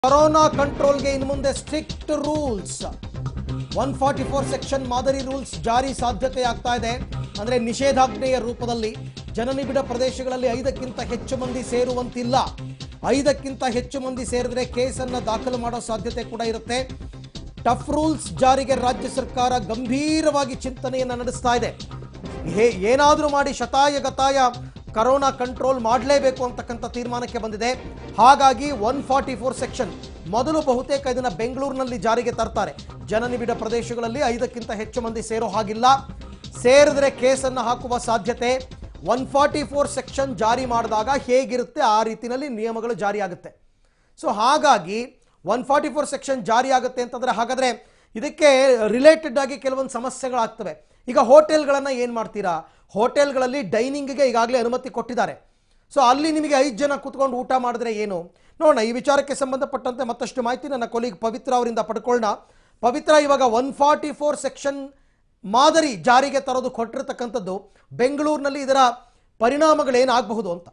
corona ಕಂಟ್ರೋಲ್ಗೆ ಇನ್ನು ಮುಂದೆ strict rules one forty four section ಮಾದರಿ ರೂಲ್ಸ್ ಜಾರಿ ಸಾಧ್ಯತೆ ಆಗ್ತಾ ಇದೆ ಅಂದ್ರೆ ನಿಷೇಧಾಜ್ಞೆಯ ರೂಪದಲ್ಲಿ ಜನನಿಬಿಡ ಪ್ರದೇಶಗಳಲ್ಲಿ ಐದಕ್ಕಿಂತ ಹೆಚ್ಚು ಮಂದಿ ಸೇರುವಂತಿಲ್ಲ ಐದಕ್ಕಿಂತ ಹೆಚ್ಚು ಮಂದಿ ಸೇರಿದ್ರೆ ಕೇಸನ್ನ ದಾಖಲು ಮಾಡೋ ಸಾಧ್ಯತೆ ಕೂಡ ಇರುತ್ತೆ ಟಫ್ ರೂಲ್ಸ್ ಜಾರಿಗೆ ರಾಜ್ಯ ಸರ್ಕಾರ ಗಂಭೀರವಾಗಿ ಚಿಂತನೆಯನ್ನು ನಡೆಸ್ತಾ ಇದೆ ಹೇ- ಏನಾದರೂ ಮಾಡಿ ಶತಾಯ ಗತಾಯ ಕರೋನಾ ಕಂಟ್ರೋಲ್ ಮಾಡಲೇಬೇಕು ಅಂತಕ್ಕಂಥ ತೀರ್ಮಾನಕ್ಕೆ ಬಂದಿದೆ ಹಾಗಾಗಿ ಒನ್ ಫಾರ್ಟಿ ಫೋರ್ ಸೆಕ್ಷನ್ ಮೊದಲು ಬಹುತೇಕ ಇದನ್ನ ಬೆಂಗಳೂರಿನಲ್ಲಿ ಜಾರಿಗೆ ತರ್ತಾರೆ ಜನನಿಬಿಡ ಪ್ರದೇಶಗಳಲ್ಲಿ ಐದಕ್ಕಿಂತ ಹೆಚ್ಚು ಮಂದಿ ಸೇರೋ ಹಾಗಿಲ್ಲ ಸೇರಿದ್ರೆ ಕೇಸನ್ನು ಹಾಕುವ ಸಾಧ್ಯತೆ ಒನ್ ಫಾರ್ಟಿ ಫೋರ್ ಸೆಕ್ಷನ್ ಜಾರಿ ಮಾಡಿದಾಗ ಹೇಗಿರುತ್ತೆ ಆ ರೀತಿಯಲ್ಲಿ ನಿಯಮಗಳು ಜಾರಿಯಾಗುತ್ತೆ ಸೊ ಹಾಗಾಗಿ ಒನ್ ಫಾರ್ಟಿ ಫೋರ್ ಸೆಕ್ಷನ್ ಜಾರಿ ಆಗುತ್ತೆ ಅಂತಂದ್ರೆ ಹಾಗಾದ್ರೆ ಇದಕ್ಕೆ ರಿಲೇಟೆಡ್ ಆಗಿ ಕೆಲವೊಂದು ಸಮಸ್ಯೆಗಳಾಗ್ತವೆ ಈಗ ಹೋಟೆಲ್ಗಳನ್ನು ಏನು ಮಾಡ್ತೀರಾ ಹೋಟೆಲ್ಗಳಲ್ಲಿ ಡೈನಿಂಗ್ಗೆ ಈಗಾಗಲೇ ಅನುಮತಿ ಕೊಟ್ಟಿದ್ದಾರೆ ಸೊ ಅಲ್ಲಿ ನಿಮಗೆ ಐದು ಜನ ಕೂತ್ಕೊಂಡು ಊಟ ಮಾಡಿದ್ರೆ ಏನು ನೋಡೋಣ ಈ ವಿಚಾರಕ್ಕೆ ಸಂಬಂಧಪಟ್ಟಂತೆ ಮತ್ತಷ್ಟು ಮಾಹಿತಿ ನನ್ನ ಕೊಲೀಗ್ ಪವಿತ್ರ ಅವರಿಂದ ಪಡ್ಕೊಳ್ಳೋಣ ಪವಿತ್ರ ಇವಾಗ ಒನ್ ಫಾರ್ಟಿ ಫೋರ್ ಸೆಕ್ಷನ್ ಮಾದರಿ ಜಾರಿಗೆ ತರೋದು ಕೊಟ್ಟಿರ್ತಕ್ಕಂಥದ್ದು ಬೆಂಗಳೂರಿನಲ್ಲಿ ಇದರ ಪರಿಣಾಮಗಳೇನಾಗಬಹುದು ಅಂತ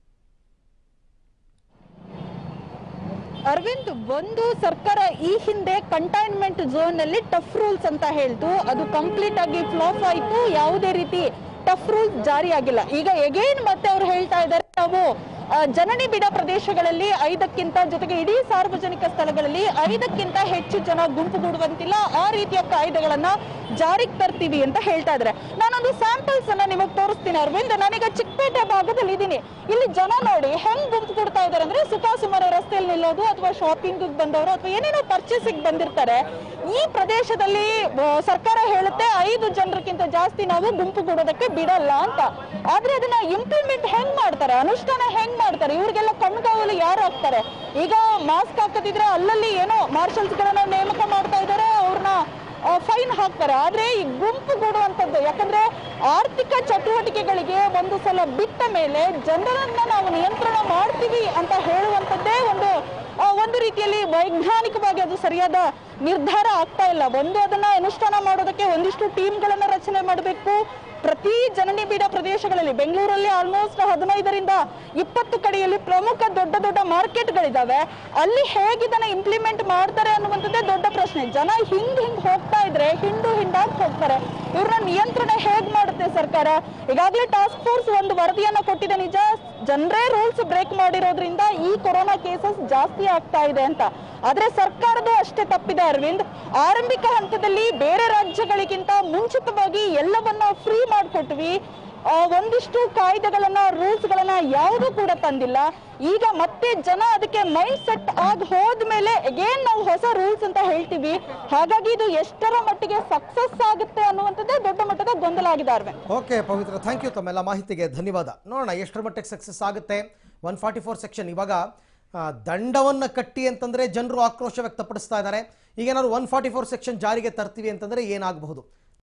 ಅರವಿಂದ್ ಒಂದು ಸರ್ಕಾರ ಈ ಹಿಂದೆ ಕಂಟೈನ್ಮೆಂಟ್ ಝೋನ್ ನಲ್ಲಿ ಟಫ್ ರೂಲ್ಸ್ ಅಂತ ಹೇಳ್ತು ಅದು ಕಂಪ್ಲೀಟ್ ಆಗಿ ಫ್ಲಾಪ್ ಆಯ್ತು ಯಾವುದೇ ರೀತಿ ಟಫ್ ರೂಲ್ಸ್ ಜಾರಿ ಆಗಿಲ್ಲ ಈಗ ಎಗೇನ್ ಮತ್ತೆ ಅವ್ರು ಹೇಳ್ತಾ ಇದ್ದಾರೆ ನಾವು ಆ, ಜನನಿ ಬಿಡ ಪ್ರದೇಶಗಳಲ್ಲಿ ಐದಕ್ಕಿಂತ ಜೊತೆಗೆ ಇಡೀ ಸಾರ್ವಜನಿಕ ಸ್ಥಳಗಳಲ್ಲಿ ಐದಕ್ಕಿಂತ ಹೆಚ್ಚು ಜನ ಗುಂಪುಗೂಡುವಂತಿಲ್ಲ ಆ ರೀತಿಯ ಕಾಯ್ದೆಗಳನ್ನ ಜಾರಿಗೆ ತರ್ತೀವಿ ಅಂತ ಹೇಳ್ತಾ ಇದ್ದಾರೆ ನಾನೊಂದು ಸ್ಯಾಂಪಲ್ಸ್ ಅನ್ನ ನಿಮಗೆ ತೋರಿಸ್ತೀನಿ ಅರವಿಂದ್ ನಾನೀಗ ಚಿಕ್ಕಪೇಟೆ ಭಾಗದಲ್ಲಿ ಇದ್ದೀನಿ ಇಲ್ಲಿ ಜನ ನೋಡಿ ಹೆಂಗ್ ಗುಂಪು ಕೊಡ್ತಾ ಇದ್ದಾರೆ ಅಂದ್ರೆ ಸುಖ ಸುಮಾರು ರಸ್ತೆಯಲ್ಲಿ ನಿಲ್ಲೋದು ಅಥವಾ ಶಾಪಿಂಗ್ ಬಂದವರು ಅಥವಾ ಏನೇನೋ ಪರ್ಚೇಸಿಗೆ ಬಂದಿರ್ತಾರೆ ಈ ಪ್ರದೇಶದಲ್ಲಿ ಆ, ಸರ್ಕಾರ ಹೇಳುತ್ತೆ ಐದು ಜನರಿಗಿಂತ ಜಾಸ್ತಿ ನಾವು ಗುಂಪು ಕೊಡೋದಕ್ಕೆ ಬಿಡಲ್ಲ ಅಂತ ಆದ್ರೆ ಅದನ್ನ ಇಂಪ್ಲಿಮೆಂಟ್ ಹೆಂಗ್ ಮಾಡ್ತಾರೆ ಅನುಷ್ಠಾನ ಹೆಂಗ್ ಮಾಡ್ತಾರೆ ಇವ್ರಿಗೆಲ್ಲ ಕಣ್ಗಾವಲು ಯಾರು ಹಾಕ್ತಾರೆ ಈಗ ಮಾಸ್ಕ್ ಹಾಕದಿದ್ರೆ ಅಲ್ಲಲ್ಲಿ ಏನೋ ಮಾರ್ಷಲ್ಸ್ ಗಳನ್ನ ನೇಮಕ ಮಾಡ್ತಾ ಇದ್ದಾರೆ ಅವ್ರನ್ನ ಫೈನ್ ಹಾಕ್ತಾರೆ ಆದ್ರೆ ಈ ಗುಂಪು ಕೊಡುವಂತದ್ದು ಯಾಕಂದ್ರೆ ಆರ್ಥಿಕ ಚಟುವಟಿಕೆಗಳಿಗೆ ಒಂದು ಸಲ ಬಿಟ್ಟ ಮೇಲೆ ಜನರನ್ನ ನಾವು ನಿಯಂತ್ರಣ ಮಾಡ್ತೀವಿ ಅಂತ ಹೇಳುವಂತದ್ದೇ ಒಂದು ಆ, ಒಂದು ರೀತಿಯಲ್ಲಿ ವೈಜ್ಞಾನಿಕವಾಗಿ ಅದು ಸರಿಯಾದ ನಿರ್ಧಾರ ಆಗ್ತಾ ಇಲ್ಲ ಒಂದು ಅದನ್ನ ಅನುಷ್ಠಾನ ಮಾಡೋದಕ್ಕೆ ಒಂದಿಷ್ಟು ಟೀಮ್ಗಳನ್ನ ರಚನೆ ಮಾಡಬೇಕು ಪ್ರತಿ ಜನನಿಬಿಡ ಪ್ರದೇಶಗಳಲ್ಲಿ ಬೆಂಗಳೂರಲ್ಲಿ ಆಲ್ಮೋಸ್ಟ್ ಹದಿನೈದರಿಂದ ಇಪ್ಪತ್ತು ಕಡೆಯಲ್ಲಿ ಪ್ರಮುಖ ದೊಡ್ಡ ದೊಡ್ಡ ಮಾರ್ಕೆಟ್ಗಳಿದಾವೆ ಅಲ್ಲಿ ಹೇಗಿದನ್ನ ಇಂಪ್ಲಿಮೆಂಟ್ ಮಾಡ್ತಾರೆ ಅನ್ನುವಂಥದ್ದೇ ದೊಡ್ಡ ಪ್ರಶ್ನೆ ಜನ ಹಿಂಗ್ ಹಿಂಗ್ ಹೋಗ್ತಾ ಇದ್ರೆ ಹಿಂಡು ಹಿಂಡಾಗಿ ಹೋಗ್ತಾರೆ ಇವ್ರನ್ನ ನಿಯಂತ್ರಣ ಹೇಗ್ ಮಾಡುತ್ತೆ ಸರ್ಕಾರ ಈಗಾಗಲೇ ಟಾಸ್ಕ್ ಫೋರ್ಸ್ ಒಂದು ವರದಿಯನ್ನ ಕೊಟ್ಟಿದೆ ನಿಜ ಜನರೇ ರೂಲ್ಸ್ ಬ್ರೇಕ್ ಮಾಡಿರೋದ್ರಿಂದ ಈ ಕೊರೋನಾ ಕೇಸಸ್ ಜಾಸ್ತಿ ಆಗ್ತಾ ಇದೆ ಅಂತ ಆದ್ರೆ ಸರ್ಕಾರದ್ದು ಅಷ್ಟೇ ತಪ್ಪಿದೆ ಅರವಿಂದ್ ಆರಂಭಿಕ ಹಂತದಲ್ಲಿ ಬೇರೆ ರಾಜ್ಯಗಳಿಗಿಂತ ಮುಂಚಿತವಾಗಿ ಎಲ್ಲವನ್ನ ಫ್ರೀ ಮಾಡಿಕೊಟ್ವಿ ಒಂದಿಷ್ಟು ಕಾಯ್ದೆಗಳನ್ನ ರೂಲ್ಸ್ ಗಳನ್ನ ಯಾವುದು ಕೂಡ ತಂದಿಲ್ಲ ಈಗ ಮತ್ತೆ ಜನ ಅದಕ್ಕೆ ಮೈಂಡ್ ಸೆಟ್ ಆಗಿ ಹೋದ್ಮೇಲೆ ಅಗೇನ್ ನಾವು ಹೊಸ ರೂಲ್ಸ್ ಅಂತ ಹೇಳ್ತೀವಿ ಹಾಗಾಗಿ ಇದು ಎಷ್ಟರ ಮಟ್ಟಿಗೆ ಸಕ್ಸಸ್ ಆಗುತ್ತೆ ಅನ್ನುವಂಥದ್ದೇ ದೊಡ್ಡ ಮಟ್ಟದ ಗೊಂದಲ ಆಗಿದೆ Arvind okay Pavitra thank you ತಮ್ಮೆಲ್ಲ ಮಾಹಿತಿಗೆ ಧನ್ಯವಾದ ನೋಡೋಣ ಎಷ್ಟರ ಮಟ್ಟಿಗೆ ಸಕ್ಸಸ್ ಆಗುತ್ತೆ ಒನ್ ಫಾರ್ಟಿ ಫೋರ್ ಸೆಕ್ಷನ್ ಇವಾಗ ಆ, ದಂಡವನ್ನ ಕಟ್ಟಿ ಅಂತಂದ್ರೆ ಜನರು ಆಕ್ರೋಶ ವ್ಯಕ್ತಪಡಿಸ್ತಾ ಇದ್ದಾರೆ ಈಗ ಏನಾದ್ರು ಒನ್ ಫಾರ್ಟಿ ಫೋರ್ ಸೆಕ್ಷನ್ ಜಾರಿಗೆ ತರ್ತೀವಿ ಅಂತಂದ್ರೆ ಏನಾಗಬಹುದು